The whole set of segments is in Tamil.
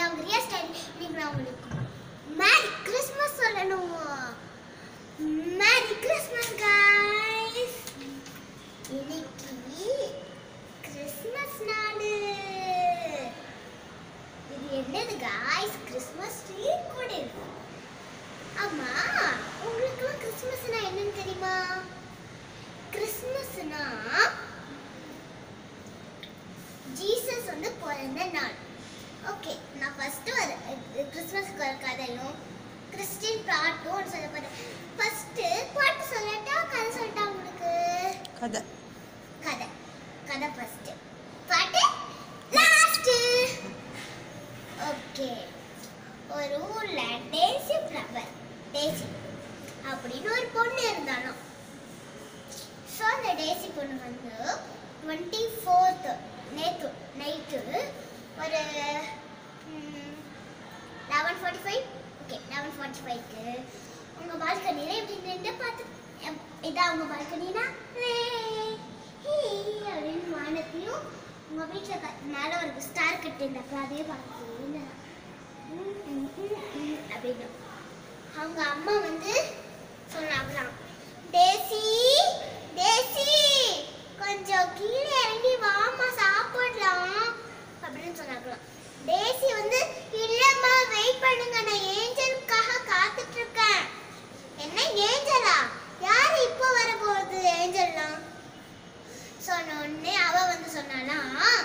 நான் உங்க ரியா ஸ்டைல் இன்னைக்கு நான் உங்களுக்கு மேரி கிறிஸ்மஸ் சொல்லணும் மேரி கிறிஸ்மஸ் காய்ஸ் இன்னைக்கு கிறிஸ்மஸ் நாள் இது என்னது காய்ஸ் கிறிஸ்மஸ் ட்ரீ கூட இருக்கு ஆமா உங்களுக்குலாம் கிறிஸ்மஸ்னா என்னன்னு தெரியுமா கிறிஸ்மஸ்னா ஜீசஸ் வந்து பிறந்த நாள் ஓகே நான் ஃபர்ஸ்ட் ஒரு கிறிஸ்மஸ்க்கு ஒரு கதையும் கிறிஸ்டின் பாட்டும் ஒன்று சொல்ல போறேன் ஃபர்ஸ்ட் பாட்டு சொல்லட்டா கதை சொல்லட்டா உங்களுக்கு கதை கதை கதை ஃபர்ஸ்ட் பாட்டு லாஸ்ட் ஓகே ஒரு ஊர்ல டேசி ஃப்ளவர் டேசி அப்படின்னு ஒரு பொண்ணு இருந்தாலும் ஸோ அந்த டேசி பொண்ணு வந்து டுவெண்ட்டி ஃபோர்த் நேற்று நைட்டு ஒரு eleven forty five okay eleven forty ஃபைவ்க்கு உங்கள் பால்கனியில் இப்படி நின்று பார்த்து எப்- இதான் உங்கள் பால்கனினா அப்படின்னு வானத்தையும் உங்கள் வீட்டில் மேலே ஒரு ஸ்டார் கட்டிருந்தப்ப அதே பார்த்து அப்படின்னு அவங்க அம்மா வந்து சொன்னாங்களாம் டேசி டேசி கொஞ்சம் கீழே இறங்கி வாமா சாப்பிடலாம் அப்படின்னு சொன்னாங்களாம் டேசி வந்து இல்லம்மா வெயிட் பண்ணுங்க நான் ஏஞ்சலுக்காக காத்துட்டு இருக்கேன் என்ன ஏஞ்சலா யார் இப்போ வர போகுது ஏஞ்சல்லாம் சொன்ன உடனே அவ வந்து சொன்னானா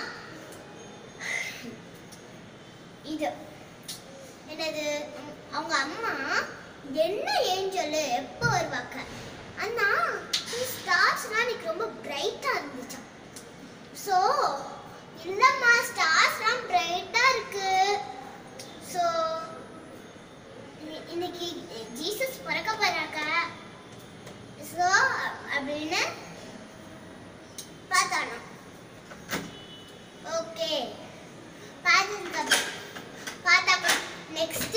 இது என்னது உம், அவங்க அம்மா என்ன ஏஞ்சல் எப்போ வருவாங்க அண்ணா ஸ்டார்ஸ்லாம் எனக்கு ரொம்ப பிரைட்டா இருந்துச்சாம் ஸோ இல்லம்மா ஸ்டார்ஸ்லாம் பிரைட்டா இருக்கு ஸோ இன்னைக்கு ஜீசஸ் பிறக்க போறாங்க ஸோ அப்படின்னு பார்த்தானோ ஓகே பார்த்ததுக்கு பார்த்தாக்கா நெக்ஸ்ட்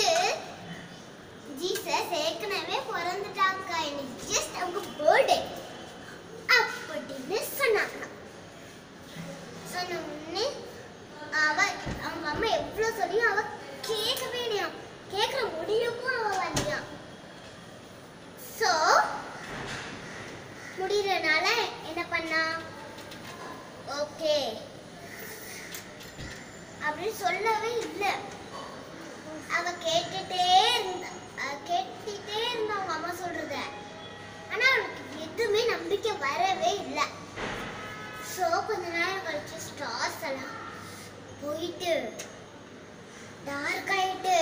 ஜீசஸ் ஏற்கனவே பிறந்துட்டாங்க இன்னைக்கு ஜஸ்ட் அவங்க பர்த்டே அப்படின்னு சொன்னாங்க சொன்ன உடனே அவ அவங்க அம்மா எவ்வளோ சொல்லியும் அவ கேட்கவே இல்லையாம் கேட்குற முடியவும் அவ வரலையாம் ஸோ முடியறனால என்ன பண்ணா ஓகே அப்படின்னு சொல்லவே இல்லை அவ கேட்டுட்டே இருந்தா அவ கேட்டுட்டே இருந்தா அவங்க அம்மா சொல்றத ஆனா அவளுக்கு எதுவுமே நம்பிக்கை வரவே இல்லை ஸோ கொஞ்ச நேரம் கழிச்சு ஸ்டார்ஸ் எல்லாம் போயிட்டு டார்க் ஆயிட்டு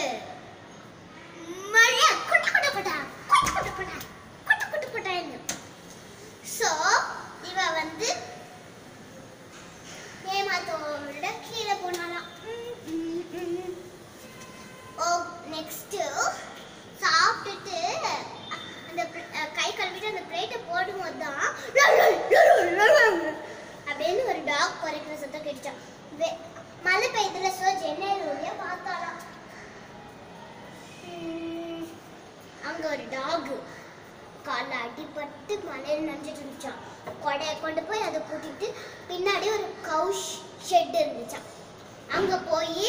மழையா கொட்ட கொட்ட கொட்டா கொட்ட கொட்ட கொட்டா கொட்ட கொட்ட கொட்டான்னு ஸோ இவ வந்து ஏமாத்தோட கீழே போனாலாம் ம், ம், ம். ஓ நெக்ஸ்ட் சாப்பிட்டுட்டு அந்த pl- அஹ் கை கழுவிட்டு அந்த பிளேட்டை போடும்போது தான் அப்படின்னு ஒரு டாக் குறைக்கிற சத்தம் கேட்டுச்சான் வெ- மழை பெய்யுதுல சோ ஜன்னல் வழியா பார்த்தாலாம் உம், அங்க ஒரு டாக் கால்ல அடிபட்டு மலையில் நனைஞ்சிட்டு இருந்துச்சான் கொடையை கொண்டு போய் அதை கூட்டிட்டு பின்னாடி ஒரு கவுஷ் ஷெட் இருந்துச்சான் அங்க போய்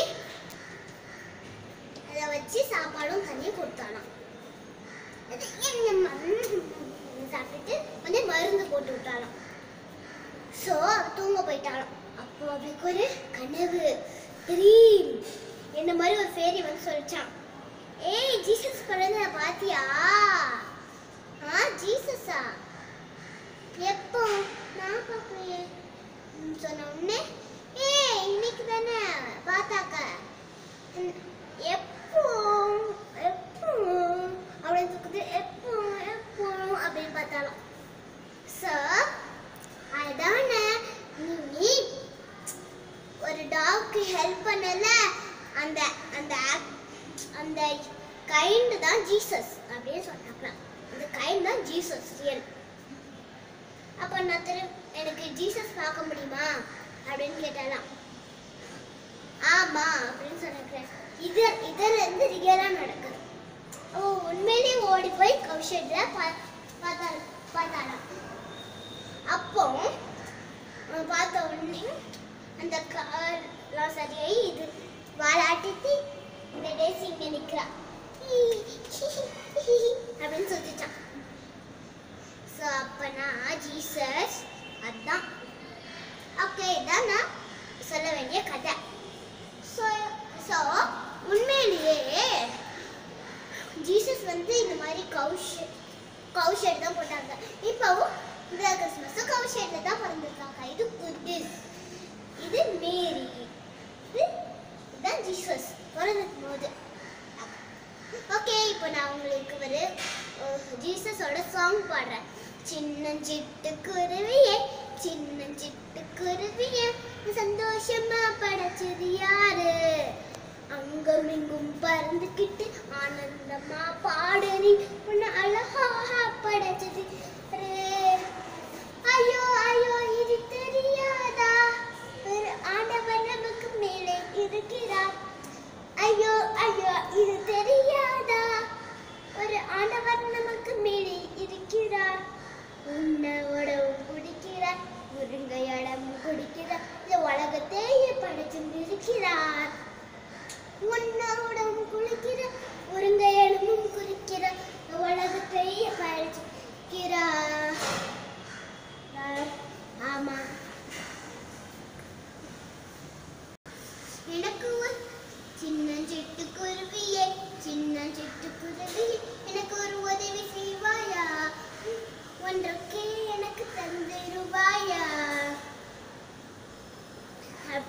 அதை வச்சு சாப்பாடும் தண்ணியும் கொடுத்தாலாம் அது என்னம்மா? சாப்பிட்டுட்டு கொஞ்சம் மருந்து போட்டு விட்டாலாம் ஸோ தூங்க போயிட்டாலாம் அப்போ அவளுக்கு ஒரு கனவு ட்ரீம் என்ன மாதிரி ஒரு ஃபேரி வந்து சொல்லிச்சான் ஏய் ஜீசஸ் பிறந்த பாத்தியா ஆ ஜீசஸா எப்போ நான் பார்க்கலையே ம், சொன்ன உடனே ஏய் இன்னைக்கு தானே பார்த்தாக்க ம், எப்போ எப்போ அப்படின்னு சொல்லுது எப்போ எப்போ அப்படின்னு பார்த்தாலும் சார் அதானே நீ ஒரு டாக்க்கு ஹெல்ப் பண்ணல அந்த அந்த act- அந்த கைண்ட் தான் ஜீசஸ் அப்படின்னு சொன்னாங்க அந்த கைண்ட் தான் ஜீசஸ் ரியல் அப்போ நான் திரு எனக்கு ஜீசஸ் பார்க்க முடியுமா அப்படின்னு கேட்டாலாம் ஆமா அப்படின்னு சொன்னாங்க இது இதுல இருந்து ரியலா நடக்குது ஓ உண்மையிலேயே ஓடி போய் கௌஷல்ல பார்த்தா பார்த்தாலாம் அப்போ அவன் பார்த்த உடனே அந்த கார்லாம் சரியாகி இது வாலாட்டிட்டு இங்க நிக்கிறா அப்படின்னு சொல்லிட்டான் ஸோ அப்பனா ஜீசஸ் அதான் ஓகே இதான் நான் சொல்ல வேண்டிய கதை ஸோ ஸோ உண்மையிலேயே ஜீசஸ் வந்து இந்த மாதிரி கவுஷ் கவுஷேட் தான் போட்டாங்க இப்போவும் இந்த கிறிஸ்மஸும் கவுஷேட்ல தான் பிறந்திருக்காங்க இது குட்டிஸ் இது மேரி இது இதுதான் ஜீசஸ் பிறந்திருக்கும் போது ஓகே இப்போ நான் உங்களுக்கு ஒரு அஹ், ஜீசஸோட சாங் பாடுறேன் சின்னஞ்சிட்டு குருவியே சின்னஞ்சிட்டு குருவியே சந்தோஷமா படைச்சது யாரு அங்கும் இங்கும் பறந்துக்கிட்டு ஆனந்தமா பாடு நீ உன்னை அழகாக படைச்சது யாரு? ஐயோ ஐயோ இது தெரியாதா ஒரு ஆண்டவர் நமக்கு மேலே இருக்கிறார் ஐயோ ஐயோ இது தெரியாதா ஒரு ஆண்டவர் நமக்கு மேலே இருக்கிறார் உன்னோடவும் குடிக்கிறார் முருங்கையோடவும் குடிக்கிறார் இந்த உலகத்தையே படைச்சு இருக்கிறார் உன்னோடவும் குளிக்கிறார் முருங்கையோடவும் குளிக்கிறார் இந்த உலகத்தையே படைச்சிருக்கிறார் ஆமா எனக்கு ஒரு சின்ன சிட்டு குருவியே சின்ன சிட்டு குருவியே எனக்கு ஒரு உதவி செய்வாயா ஒன்றுக்கே எனக்கு தந்துருவாயா அப்-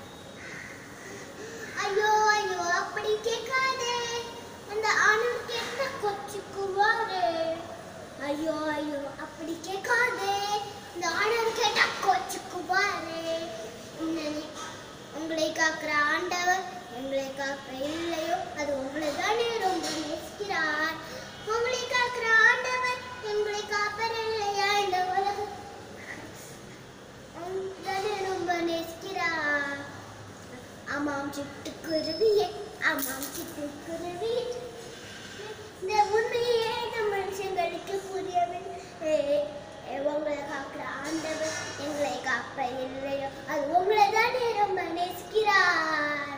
ஐயோ ஐயோ அப்படி கேட்காதே அந்த ஆணவர் கேட்டா கொச்சுக்குவாரு ஐயோ ஐயோ அப்படி கேட்காதே இந்த ஆணவர் கேட்டா கொச்சுக்குவாரு உன்னை- உங்களை காக்கிற ஆண்டவர் உங்களை காக்க இல்லையோ அது உங்களை தானே ரொம்ப நேசிக்கிறார் உங்களை காக்கிற ஆண்டவர் உங்களை காப்பர் இல்லையா இந்த உலகம் உங்களை ரொம்ப நேசிக்கிறார் ஆமாம் சிட்டுக்குருவியே ஆமாம் சிட்டுக்குருவியே இந்த உண்மையே இந்த மனுஷங்களுக்கு புரியவில்லை உங்களை காக்கிற ஆண்டவர் எங்களை காப்ப இல்லையோ அது உங்களை தானே ரொம்ப நேசிக்கிறார்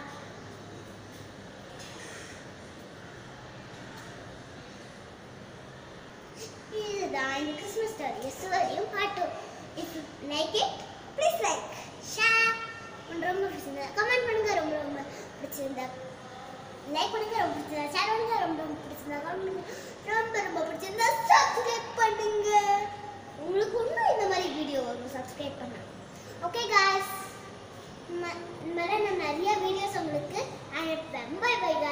இதுதான் இந்த கிறிஸ்மஸ் ஸ்டோரி ஸ்டோரியும் பாட்டும் if you like it please like share ரொம்ப பிடிச்சிருந்தா கமெண்ட் பண்ணுங்க ரொம்ப ரொம்ப பிடிச்சிருந்தா லைக் பண்ணுங்க ரொம்ப பிடிச்சிருந்தா ஷேர் பண்ணுங்க ரொம்ப ரொம்ப பிடிச்சிருந்தா comment பண்ணுங்க ரொம்ப ரொம்ப பிடிச்சிருந்தா சப்ஸ்கிரைப் பண்ணுங்க உங்களுக்கு இன்னும் இந்த மாதிரி வீடியோ வரும் சப்ஸ்கிரைப் பண்ண ஓகே காய்ஸ் இந்த மாதிரி நான் நிறைய வீடியோஸ் உங்களுக்கு அனுப்புவேன் பை பை